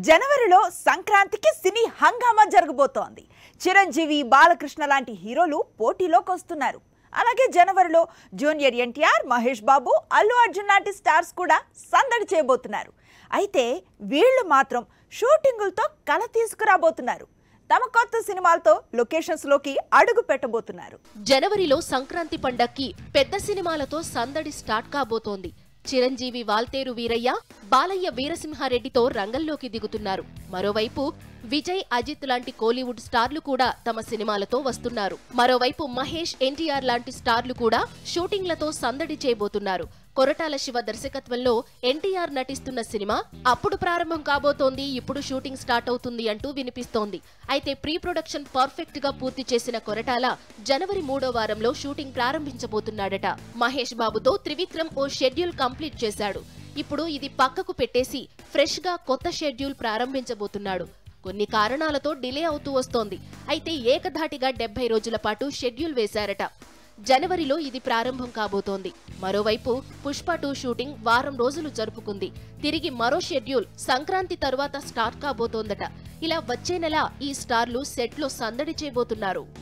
జనవరిలో సంక్రాంతికి సినీ హంగామా జరగబోతోంది చిరంజీవి బాలకృష్ణ లాంటి హీరోలు పోటీలోకి వస్తున్నారు అలాగే జనవరిలో జూనియర్ ఎన్టీఆర్ మహేష్ బాబు అల్లు అర్జున్ లాంటి స్టార్స్ కూడా సందడి చేయబోతున్నారు అయితే వీళ్ళు మాత్రం షూటింగులతో కల తీసుకురాబోతున్నారు తమ కొత్త సినిమాలతో లొకేషన్స్లోకి అడుగు పెట్టబోతున్నారు జనవరిలో సంక్రాంతి పండక్కి పెద్ద సినిమాలతో సందడి స్టార్ట్ కాబోతోంది చిరంజీవి వాల్తేరు వీరయ్య బాలయ్య వీరసింహారెడ్డితో రంగంలోకి దిగుతున్నారు మరోవైపు విజయ్ అజిత్ లాంటి కోలీవుడ్ స్టార్లు కూడా తమ సినిమాలతో వస్తున్నారు మరోవైపు మహేష్ ఎన్టీఆర్ లాంటి స్టార్లు కూడా షూటింగ్లతో సందడి చేయబోతున్నారు కొరటాల శివ దర్శకత్వంలో ఎన్టీఆర్ నటిస్తున్న సినిమా అప్పుడు ప్రారంభం కాబోతోంది ఇప్పుడు షూటింగ్ స్టార్ట్ అవుతుంది అంటూ వినిపిస్తోంది అయితే ప్రీ ప్రొడక్షన్ పర్ఫెక్ట్ గా పూర్తి చేసిన కొరటాల జనవరి మూడో వారంలో షూటింగ్ ప్రారంభించబోతున్నాడట మహేష్ బాబుతో త్రివిక్రమ్ ఓ షెడ్యూల్ కంప్లీట్ చేశాడు ఇప్పుడు ఇది పక్కకు పెట్టేసి ఫ్రెష్ గా కొత్త షెడ్యూల్ ప్రారంభించబోతున్నాడు కొన్ని కారణాలతో డిలే అవుతూ వస్తోంది అయితే ఏకధాటిగా డెబ్బై రోజుల పాటు షెడ్యూల్ వేశారట జనవరిలో ఇది ప్రారంభం కాబోతోంది మరోవైపు పుష్ప టూ షూటింగ్ వారం రోజులు జరుపుకుంది తిరిగి మరో షెడ్యూల్ సంక్రాంతి తరువాత స్టార్ట్ కాబోతోందట ఇలా వచ్చే నెల ఈ స్టార్లు సెట్లో సందడి చేయబోతున్నారు